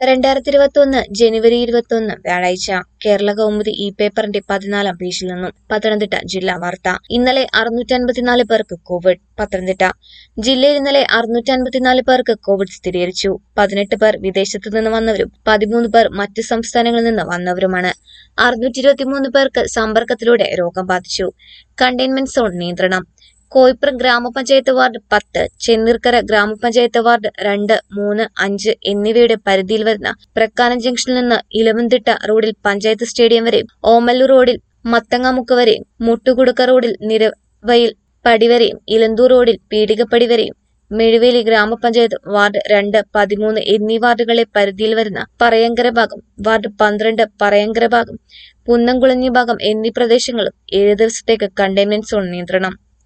രണ്ടായിരത്തി ഇരുപത്തി ഒന്ന് ജനുവരി ഇരുപത്തി ഒന്ന് വ്യാഴാഴ്ച കേരള കൗമുദി ഇ പേപ്പറിന്റെ പതിനാലാം പേജിൽ നിന്നും പത്തനംതിട്ട ജില്ലാ വാർത്ത ഇന്നലെ അറുന്നൂറ്റി അൻപത്തിനാല് പേർക്ക് കോവിഡ് പത്തനംതിട്ട ജില്ലയിൽ ഇന്നലെ അറുന്നൂറ്റി അൻപത്തിനാല് പേർക്ക് കോവിഡ് സ്ഥിരീകരിച്ചു പതിനെട്ട് പേർ വിദേശത്തു നിന്ന് വന്നവരും പതിമൂന്ന് പേർ മറ്റ് സംസ്ഥാനങ്ങളിൽ നിന്ന് വന്നവരുമാണ് അറുന്നൂറ്റി ഇരുപത്തിമൂന്ന് പേർക്ക് സമ്പർക്കത്തിലൂടെ രോഗം ബാധിച്ചു കണ്ടെയ്ൻമെന്റ് സോൺ നിയന്ത്രണം കോയിപ്പുറം ഗ്രാമപഞ്ചായത്ത് വാർഡ് പത്ത് ചെന്നീർക്കര ഗ്രാമപഞ്ചായത്ത് വാർഡ് രണ്ട് മൂന്ന് അഞ്ച് എന്നിവയുടെ പരിധിയിൽ വരുന്ന പ്രക്കാനം ജംഗ്ഷനിൽ നിന്ന് ഇലവന്തിട്ട റോഡിൽ പഞ്ചായത്ത് സ്റ്റേഡിയം വരെയും ഓമല്ലൂർ റോഡിൽ മത്തങ്ങാമുക്ക് വരെയും മുട്ടുകുടുക്ക റോഡിൽ നിരവയിൽ പടി വരെയും ഇലന്തൂർ റോഡിൽ പീടികപ്പടി വരെയും മെഴുവേലി ഗ്രാമപഞ്ചായത്ത് വാർഡ് രണ്ട് പതിമൂന്ന് എന്നീ വാർഡുകളെ പരിധിയിൽ വരുന്ന പറയങ്കര ഭാഗം വാർഡ് പന്ത്രണ്ട് പറയങ്കര ഭാഗം പുന്നംകുളഞ്ഞി ഭാഗം എന്നീ പ്രദേശങ്ങളും ഏഴ് ദിവസത്തേക്ക് കണ്ടെയ്ൻമെന്റ് സോൺ നിയന്ത്രണം